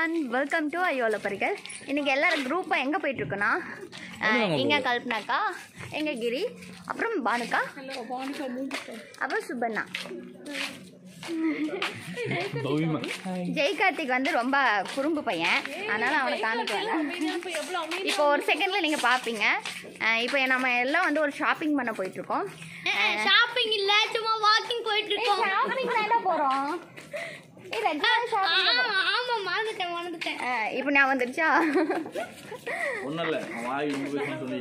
One welcome to ஐயோல பரிகள் இன்னைக்கு எல்லாரும் குரூப்பாக எங்கே போயிட்டுருக்கோன்னா இங்கே கல்பனாக்கா எங்க கிரி அப்புறம் பானுக்கா அப்புறம் சுபண்ணா ஜெய் கார்த்திக் வந்து ரொம்ப குறும்பு பையன் அதனால அவனை காமிக்கல இப்போ ஒரு செகண்ட்ல நீங்க பாப்பீங்க அஹ் இப்போ நம்ம எல்லாம் வந்து ஒரு ஷாப்பிங் பண்ண போயிட்டு இருக்கோம் ஷாப்பிங் இல்ல சும்மா வாக்கிங் போயிட்டு இருக்கோம் ஷாப்பிங் தான் போறோம் ஏய், ரெகுலரா shopping தான் போறோம். ஆ, ஆமா மறந்துட்டேன் மறந்துட்டேன் அஹ் இப்போ நான் வந்துருச்சா ஒன்றும் இல்லை வாய் உண்டு சொல்லி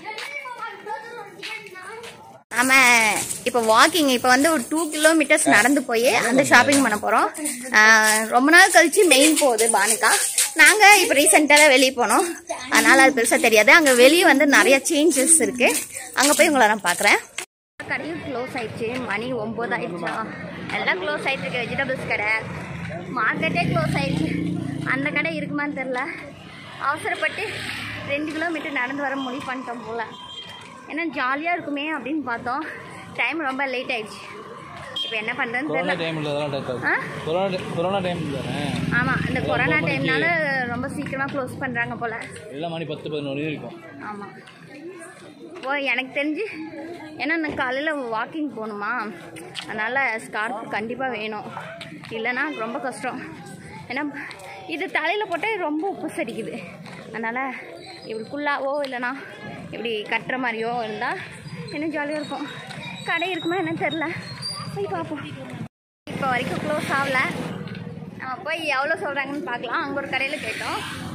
நம்ம இப்போ வாக்கிங் இப்போ வந்து ஒரு டூ கிலோமீட்டர்ஸ் நடந்து போய் அந்த ஷாப்பிங் பண்ண போகிறோம் ரொம்ப நாள் கழிச்சு மெயின் போகுது பானுக்கா நாங்கள் இப்போ ரீசெண்டாக தான் வெளியே போனோம் அதனால் அது பெருசாக தெரியாது அங்கே வெளியே வந்து நிறைய சேஞ்சஸ் இருக்குது அங்கே போய் உங்களை நான் பார்க்குறேன் கடையும் க்ளோஸ் ஆயிடுச்சு மணி ஒம்பது ஆயிடுச்சா எல்லாம் க்ளோஸ் ஆயிட்டு இருக்கு வெஜிடபிள்ஸ் கடை மார்க்கெட்டே க்ளோஸ் ஆயிடுச்சு அந்த கடை இருக்குமான்னு தெரில அவசரப்பட்டு ரெண்டு கிலோமீட்டர் நடந்து வர முடிவு பண்ணிட்டோம் போல் ஏன்னா ஜாலியாக இருக்குமே அப்படின்னு பார்த்தோம் டைம் ரொம்ப லேட் ஆயிடுச்சு இப்போ என்ன பண்ணுறதுன்னு கொரோனா தெரியல டைம் இல்லை அதெல்லாம் டேக் ஆ கொரோனா கொரோனா டைம் தானே ஆமாம் இந்த கொரோனா டைம்னால ரொம்ப சீக்கிரமாக க்ளோஸ் பண்ணுறாங்க போல் எல்லாம் மணி பத்து பதினோரு இருக்கும் ஆமாம் ஓ எனக்கு தெரிஞ்சு ஏன்னா நான் காலையில் வாக்கிங் போகணுமா அதனால் ஸ்கார்ஃப் கண்டிப்பாக வேணும் இல்லைன்னா ரொம்ப கஷ்டம் ஏன்னா இது தலையில் போட்டால் ரொம்ப உப்பு சரிக்குது அதனால் இப்படி ஃபுல்லாவோ இல்லைனா இப்படி கட்டுற மாதிரியோ இருந்தால் இன்னும் ஜாலியாக இருக்கும் கடை இருக்குமா என்னன்னு தெரில போய் பார்ப்போம் இப்போ வரைக்கும் க்ளோஸ் ஆகல நம்ம போய் எவ்வளோ சொல்கிறாங்கன்னு பார்க்கலாம் அங்கே ஒரு கடையில் கேட்டோம்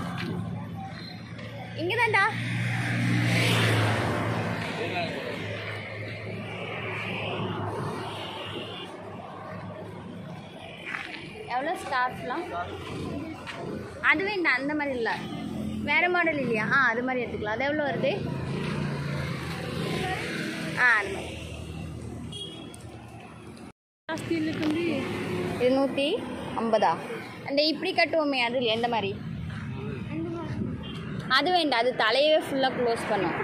இங்கே தான்டா எவ்வளோ ஸ்கார்ஃப்லாம் அது வேண்டாம் அந்த மாதிரி இல்லை வேறு மாடல் இல்லையா ஆ அது மாதிரி எடுத்துக்கலாம் அது எவ்வளோ வருது ஆ அது மாதிரி இது நூற்றி ஐம்பதா அந்த இப்படி கட்டுவோமே அது இல்லையா எந்த மாதிரி அது வேண்டாம் அது தலையவே ஃபுல்லாக க்ளோஸ் பண்ணும்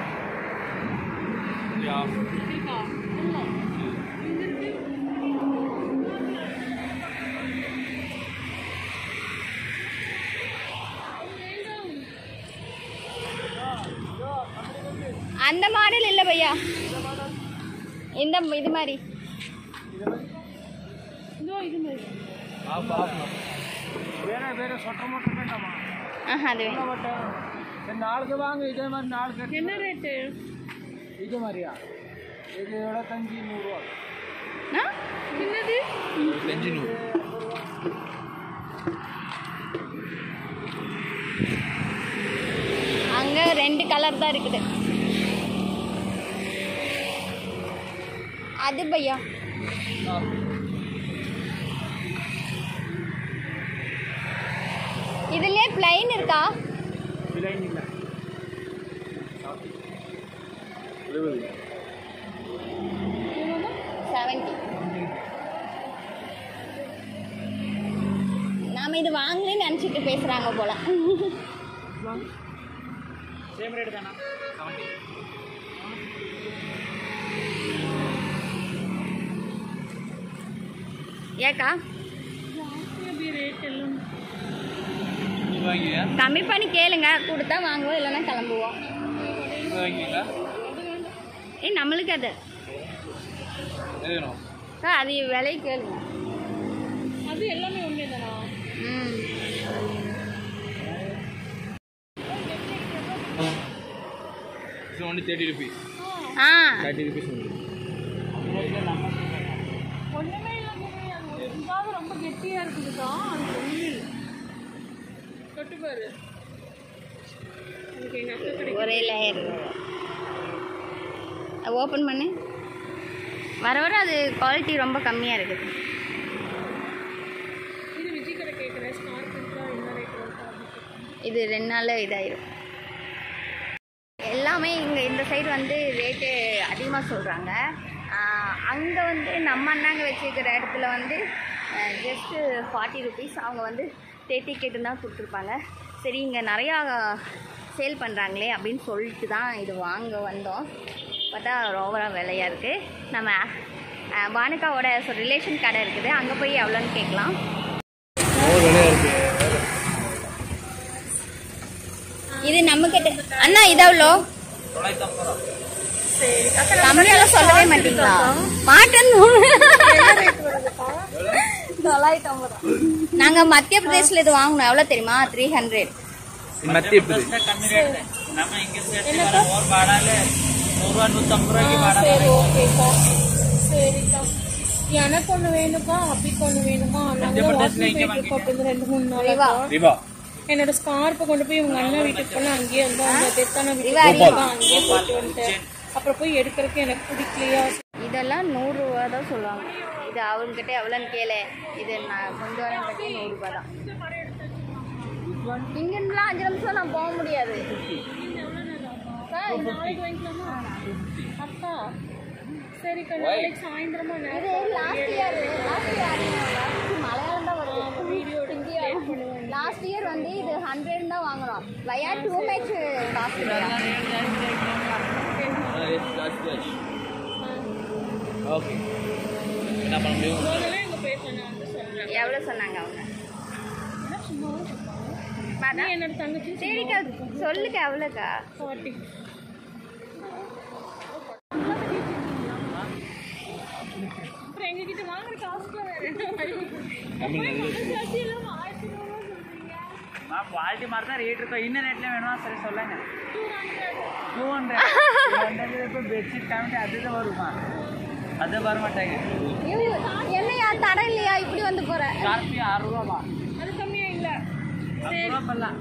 அந்த மாடல் இல்லை பையா இந்த இது மாதிரி ஆஃப் ஆஃப் ಬೇರೆ ಬೇರೆ ಸೊಟ್ಟ ಮೊಟ್ಟ ಬೇಕಮ್ಮ ஆஹா அது வேணும் ಬಟ್ ನಾಲ್ಕು ವಾಂಗ ಇದೇ ಮಾರಿ ನಾಲ್ಕು ಎನ್ನ ರೇಟ್ ಇದು ಮಾರಿಯಾ ಇದು ಏಳತ್ತಂಜಿ ನೂರು ஆ? என்னது அஞ்சு நூறு அங்க ரெண்டு கலர் தான் இருக்குது அது பையா இதுலயே பிளைன் இருக்கா ಇಲ್ಲ இருபது செவன்டி நாம இது வாங்கலன்னு நினச்சிட்டு பேசுறாங்க போல ಸೇಮ್ ರೇಟ್ ತಾನ ಸೆವೆಂಟಿ ஏக்கா இது வாங்கியா கம்மி பண்ணி கேளுங்க கொடுத்தா வாங்குவோம் இல்லைன்னா கிளம்புவோம் இது வாங்கிங்களா ஏய் நம்மளுக்கு அது எது வேணும் ஆ, அது விலை கேளுங்க அது எல்லாமே ஒண்ணே தானா ம் இது ஒன்லி தேர்ட்டி ருபீஸ் ஆ தேர்ட்டி ருபீஸ் ஒன்லி ஒண்ணுமே இல்லாம அது இருந்தாவது ரொம்ப கெட்டியா இருக்குதுதான் அது ஒண்ணு தொட்டு பாரு எனக்கு எங்க அக்கா கிடைக்கும் ஒரே லேயர் ஓப்பன் பண்ணு வர வர அது குவாலிட்டி ரொம்ப கம்மியாக இருக்குது இது விஜய் கடை கேட்குறேன் ஸ்கார்ப் இருக்கா என்ன ரேட் வருதா இது ரெண்டு நாளில் இதாயிரும் எல்லாமே இங்கே இந்த சைடு வந்து ரேட்டு அதிகமாக சொல்கிறாங்க அங்கே வந்து நம்ம அண்ணாங்க வச்சுருக்கிற இடத்துல வந்து ஜஸ்ட்டு ஃபார்ட்டி ருபீஸ் அவங்க வந்து தேர்ட்டி கேட்டு தான் கொடுத்துருப்பாங்க சரி இங்கே நிறையா சேல் பண்ணுறாங்களே அப்படின்னு சொல்லிட்டு தான் இது வாங்க வந்தோம் பார்த்தா ஓவராக விலையாக இருக்குது நம்ம அஹ், பானுக்காவோட ரிலேஷன் கடை இருக்குது அங்கே போய் எவ்வளோன்னு கேட்கலாம் ஓவர் விலையா இருக்கு இது எவ்வளோ தொள்ளாயிரத்தி ஐம்பது ரூபா சரி அக்கா கம்மியெல்லாம் சொல்லவே மாட்டீங்களா மாட்டன் நாங்க மத்திய பிரதேஷ்ல இது வாங்கணும் எவ்வளவு தெரியுமா த்ரீ ஹண்ட்ரட் மத்திய பிரதேஷ் ಕಮ್ಮಿ ರೇಟ್ ನಮ್ಮ ಹಿಂಗೆ ಓರ್ ಬಾಡಾಲೆ ನೂರ ನೂತ್ತಂಬತ್ತು ರೂಪಾಯಿಗೆ ಬಾಡ சரி ஓகேக்கா சரிக்கா எனக்கு ஒண்ணு வேணுக்கா அப்பிக்கு ஒண்ணு வேணுமா நாங்க வாக்கிங் போயிட்டு இருக்கோம் அப்ப இந்த ரெண்டு மூணு நாளா ரிவா என்னோட ஸ்கார்ப்பை கொண்டு போய் உங்க அண்ணன் வீட்டுக்கு போனா அங்கேயே வந்து அவங்க தெத்தான இவா வீட்டுக்கு போனா அங்கேயே போயிட்டு வந்துட்டேன் அப்புறம் போய் எடுக்கிறதுக்கு எனக்கு பிடிக்கலையா இதெல்லாம் நூறு ரூபா தான் சொல்லுவாங்க இது அவங்ககிட்ட எவ்வளோன்னு கேளு இது நான் கொண்டு வரேன் கட்டி நூறு ரூபாய் தான் இங்கிருந்துலாம் அஞ்சு நிமிஷம் நான் போக முடியாது அக்கா சரிக்கா நாளைக்கு சாயந்தரமா இது நேரம் last year last year Malayalam தான் வருது வீடியோ லாஸ்ட் இயர் வந்து இது ஹண்ட்ரட் தான் வாங்குறோம் வயா டூ மேட்ச் காஸ்ட் ஓகே என்ன பண்ண முடியும் முதல்ல எங்க பேசணும் நான் வந்து சொல்றேன் எவ்வளோ சொன்னாங்க அவங்க நீ என்னோட தங்கச்சி சரிக்கா சொல்லுக்கா எவ்வளோக்கா ஃபார்ட்டி அப்புறம் எங்ககிட்ட வாங்குற காசுல வேற என்ன வழி? தங்கச்சி எல்லாம் ஆயிரத்தி ரூபா சொல்றீங்க ಕ್ವಾಲಿಟಿ ಮಾತ್ರ ರೇಟ್ ಇರ್ತವೆ ಇನ್ನೂ ರೇಟ್ಲೆ வேணுமா சரி சொல்லுங்க டூ ஹண்ட்ரட் ஹண்ட்ரட் பெட்ஷீட் காமிட்டு அதுதான் வருமா அது வர மாட்டாங்க என்னையா தடை இல்லையா இப்படி வந்து போற கார்பி ஆறு ரூபாவா அது கம்மியா இல்ல ஆறு ரூபா பண்ணலாம்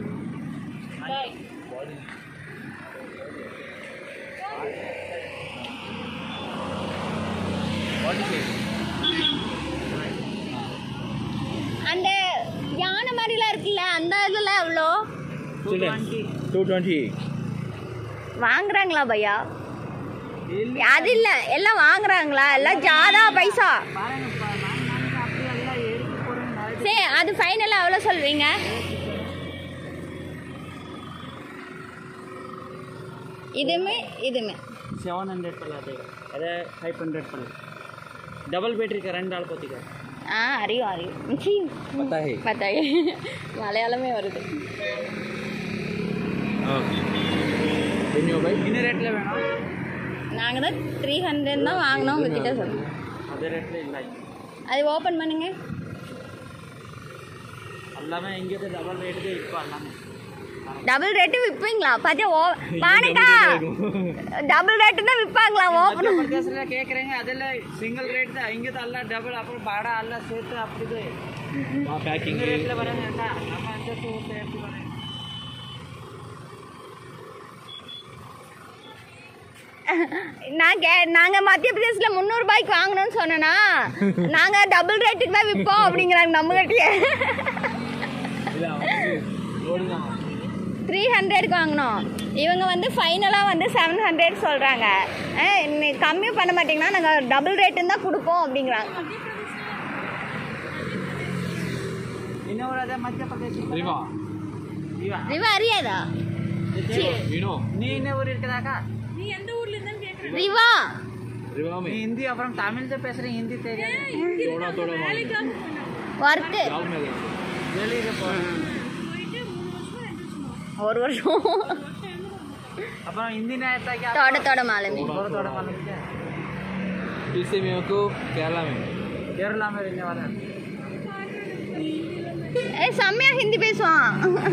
அந்த யானை மாதிரிலாம் இருக்குல்ல அந்த இதெல்லாம் எவ்வளோ டூ டுவெண்ட்டி வாங்குறாங்களா பையா அது இல்ல எல்லாம் வாங்குறாங்களா எல்லாம் ஜாதா பைசா சரி அது ஃபைனலா எவ்வளோ சொல்வீங்க இதுமே இதுமே सेवन हंड्रेड पर लाते अरे फाइव हंड्रेड पर डबल बैटरी का ரெண்டு ஆள் போத்திக்க ஆ அறியும் அறியும் சி, पता है பார்த்தாயே மலையாளமே வருது ओके धन्यो भाई இன்ன ரேட்ல வேணும் நாங்கள் தான் த்ரீ ஹண்ட்ரட் தான் வாங்கினோம் உங்ககிட்ட சொல்லுங்க அதே ரேட்ல இல்ல அது ஓப்பன் பண்ணுங்க எல்லாமே இங்கே டபுள் ரேட்டுக்கு இப்போ எல்லாமே டபுள் ரேட்டு விற்பீங்களா பாத்தியா ஓ வாணிக்கா டபுள் ரேட்டு தான் விற்பாங்களா ஓப்பன் ಪ್ರದೇಶದಲ್ಲಿ ಕೇಕ್ರಂಗೆ ಅದೆಲ್ಲ ಸಿಂಗಲ್ ರೇಟ್ ಹಿಂಗದ ಅಲ್ಲ ಡಬಲ್ ಅಪ್ಪ ಬಾಡ ಅಲ್ಲ ಸೇತು ಅಪ್ಪಿದೆ पैकिंग ಹಿಂಗ ರೇಟ್ಲೆ ಬರೋಣ ಅಂತ ನಮ್ಮ ಅಂಜತ್ತು ಸೇರ್ತಿ ಬರೋಣ நான் கே நாங்கள் மத்திய பிரதேசில் முந்நூறுபாய்க்கு வாங்கணும்னு சொன்னேன்னா நாங்கள் டபுள் ரேட்டுக்கு தான் விற்போம் அப்படிங்கிறாங்க நம்மகிட்டயே த்ரீ ஹண்ட்ரட்க்கு வாங்கினோம் இவங்க வந்து ஃபைனலாக வந்து செவன் ஹண்ட்ரட் சொல்கிறாங்க கம்மி பண்ண மாட்டிங்கன்னா நாங்கள் டபுள் ரேட்டுன்னு தான் கொடுப்போம் அப்படிங்கிறாங்க ಇನ್ನೂರು ಅದೇ ಮಧ್ಯಪ್ರದೇಶ रिवा ಇವ ரிவா அறியாதா विनो ನೀ ಇನ್ನೇ ಊರು ಇರ್ತದಾಗ நீ எந்த ஊர்ல இருந்தான்னு கேக்குறேன் ரிவா रिवा ನೀ में ಹಿಂದಿ ಅப்புறம் தமிழ் தான் பேசுறேன் ஹிந்தி தெரியாது थोड़ा थोड़ा मालूम ஒர்த்து गाँव में गए வெளியில போறேன் ஒரு வருஷம் அப்புறம் ஹிந்திನೇ ಆಯ್ತಾಗ தோட தோட மாலுமி थोड़ा थोड़ा मालूम है इससे मेरे को केरला में केरला में रहने वाला है ஏ செம்மையா ஹிந்தி பேசுவான்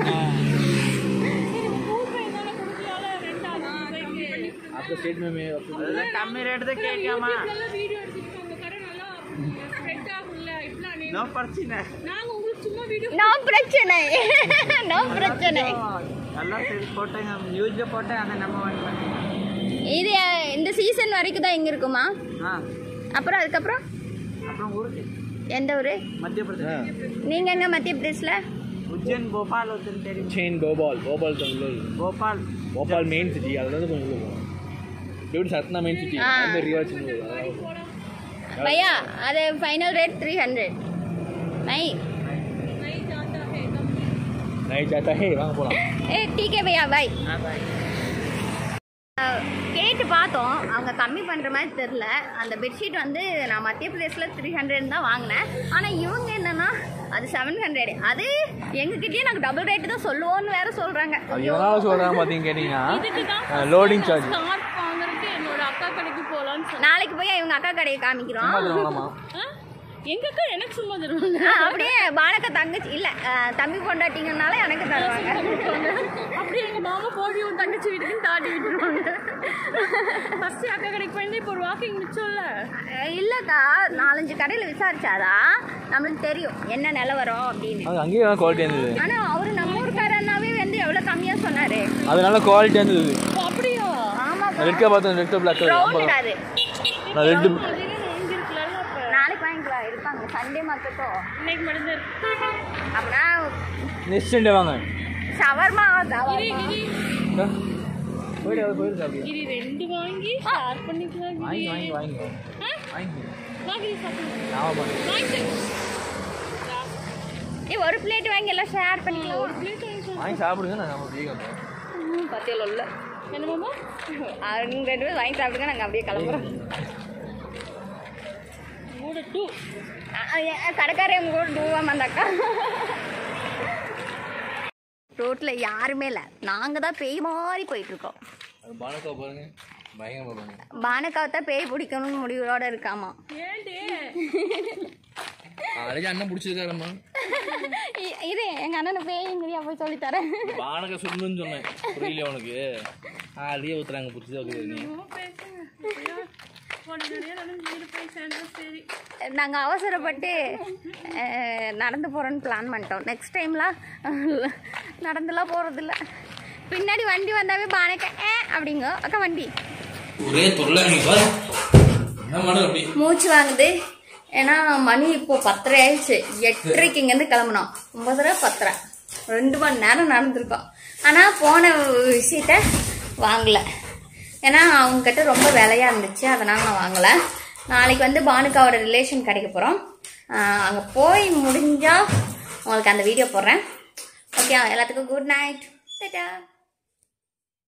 आपका स्टेट में मैं ಅದೇ ಕಮ್ಮಿ ರೇಟ್ ಕೇಳ್ಕಮ್ಮ வீடியோ எடுத்துட்டு உங்க கடை நல்லா ஸ்ப்ரெட் ஆகும்ல இப்பலாம் நீ ನೋ ಪರ್ಚಿನ நாங்க உங்களுக்கு சும்மா வீடியோ நோ பிரச்சனை நோ பிரச்சனை ಎಲ್ಲ ಸೇರಿ போட்டாங்க நியூஸ்ல போட்டேன் அதை நம்ம வாங்கி பண்ணி இது இந்த சீசன் வரைக்கும் தான் இங்க இருக்குமா ஆ அப்புறம் அதுக்கப்புறம் அப்புறம் ஊருக்கு எந்த ஊரு மத்திய பிரதேஷ் நீங்க எங்க மத்திய பிரதேஷ்ல உஜ்ஜைன் போபால் ஒருத்தர் தெரியும் चेन भोपाल भोपाल तंगलोर போபால் भोपाल मेन सिटी அதுல இருந்து கொஞ்சம் உள்ள போகணும் எப்படி சத்னா மெயின் சிட்டி ஆ. அந்த ரிவா சின்ன भैया அது ஃபைனல் ரேட் த்ரீ ஹண்ட்ரட் நை நைட் ஜாத்தா ஹே வாங்க போலாம் ஏ டீக்கே பையா பாய் ஆ பாய் கேட்டு பார்த்தோம் அவங்க கம்மி பண்ணுற மாதிரி தெரில அந்த பெட்ஷீட் வந்து நான் மத்திய பிரதேசில் த்ரீ ஹண்ட்ரட் தான் வாங்கினேன் ஆனால் இவங்க என்னென்னா அது செவன் ஹண்ட்ரட் அது எங்ககிட்டயே நாங்கள் டபுள் ரேட்டு தான் சொல்லுவோம்னு வேற சொல்றாங்க அது எதனால சொல்றாங்க பாத்தீங்க கேட்டீங்கன்னா இதுக்கு தான் லோடிங் சார்ஜ் ஸ்கார்ஃப் வாங்குறதுக்கு என்னோட அக்கா கடைக்கு போலான்னு சொன்னேன் நாளைக்கு போய் இவங்க அக்கா கடையை காமிக்கிறோம் வேணாமா ஆ? எங்க அக்கா எனக்கு சும்மா தருவாங்க ஆ, அப்படியே பானக்க தங்கச்சி இல்ல ஆ, தம்பி பொண்டாட்டிங்கனால எனக்கு தருவாங்க அப்படியே எங்க மாமா போடி உன் தங்கச்சி வீட்டுக்கு தாட்டி விட்டுருவாங்க ஃபர்ஸ்ட் அக்கா கடைக்கு போயிருந்தா இப்போ ஒரு வாக்கிங் மிச்சம்ல அஹ் இல்லக்கா நாலஞ்சு கடையில விசாரிச்சாதா நம்மளுக்கு தெரியும் என்ன நிலவரம் அப்படின்னு அது அங்கேயே நல்லா குவாலிட்டி இருந்தது ஆனா அவரு நம்ம ஊருக்காரனாவே வந்து எவ்வளவு கம்மியா சொன்னாரு அது நல்ல குவாலிட்டி இருந்தது ஓ, அப்படியா ஆமா ரெட் பார்த்தேன் ரெட் பிளாக் ரவுண்ட் அது நான் ரெட்டு இங்க இருக்குல்ல அப்ப நாளைக்கு வாங்கிக்கலாம் இருப்பாங்க சண்டே மார்க்கெட்டோ இன்னைக்கு மட்டும்தான் இருக்கு அப்படின்னா நெக்ஸ்ட் டே வாங்க ஷவர்மா கிரி கிரி போயிட்டு அது போயிட்டு அப்படியே கிரி ரெண்டு வாங்கி ஷேர் பண்ணிக்கலாம் வாங்கி கிரி வாங்கி வாங்கி ஆ? வாங்கி வா கிரி சாப்பிடுங்க நான் பண்ணேன் வாங்கிட்டு ஏ ஒரு பிளேட் வாங்கி எல்லாம் ஷேர் பண்ணிக்கலாம் ஒரு பிளேட் வாங்கி சாப்பிடு. வாங்கி சாப்பிடுங்க நான் நம்ம வீக்கம் பத்தியில் உள்ள என்ன மாமா நீங்க ரெண்டு பேரும் வாங்கி சாப்பிடுங்க நாங்க அப்படியே கிளம்புறோம் மூட டூ கடைக்காரே உங்க கூட டூவாம அந்த அக்கா ரோட்ல யாருமே இல்லை நாங்க தான் பேய் மாதிரி போயிட்டு இருக்கோம் அது பானக்கா பாருங்க பயங்கரமா பாருங்க பானக்காவை தான் பேய் பிடிக்கணும்னு முடிவோட இருக்காமா ஏன்டி அழகா அண்ணன் பிடிச்சிருக்காரம்மா இ- இரு எங்க அண்ணனை பேய்ங்கிறியா போய் சொல்லித்தரேன் பானக சொல்லணும்னு சொன்னேன் புரியல உனக்கு ஆ அதையே ஊத்துறாங்க பிடிச்சதா ஊத்துறது நீ ரொம்ப பேசுங்க ஐயோ, போன நிறைய நடந்து வீடு போய் சேர்ந்தா சரி நாங்க அவசரப்பட்டு அஹ், நடந்து போறோம்னு பிளான் பண்ணிட்டோம் நெக்ஸ்ட் டைம்லாம் நடந்துலாம் போறதில்ல பின்னாடி வண்டி வந்தாவே பானக்கா ஏ அப்படிங்க அக்கா வண்டி ஒரே தொல்லை நீ பாரு என்ன மாடு அப்படி மூச்சு வாங்குது ஏன்னா மணி இப்போ பத்தரை ஆயிடுச்சு எட்டரைக்கு இங்கேருந்து கிளம்புனோம் ஒன்பதரை பத்தரை ரெண்டு மணி நேரம் நடந்திருக்கோம் ஆனால் போன விஷயத்த வாங்கல ஏன்னா அவங்க கிட்ட ரொம்ப விலையா இருந்துச்சு அதனால நான் வாங்கலை நாளைக்கு வந்து பானுக்காவோட ரிலேஷன் கிடைக்க போகிறோம் அங்கே போய் முடிஞ்சா உங்களுக்கு அந்த வீடியோ போடுறேன் ஓகே எல்லாத்துக்கும் குட் நைட்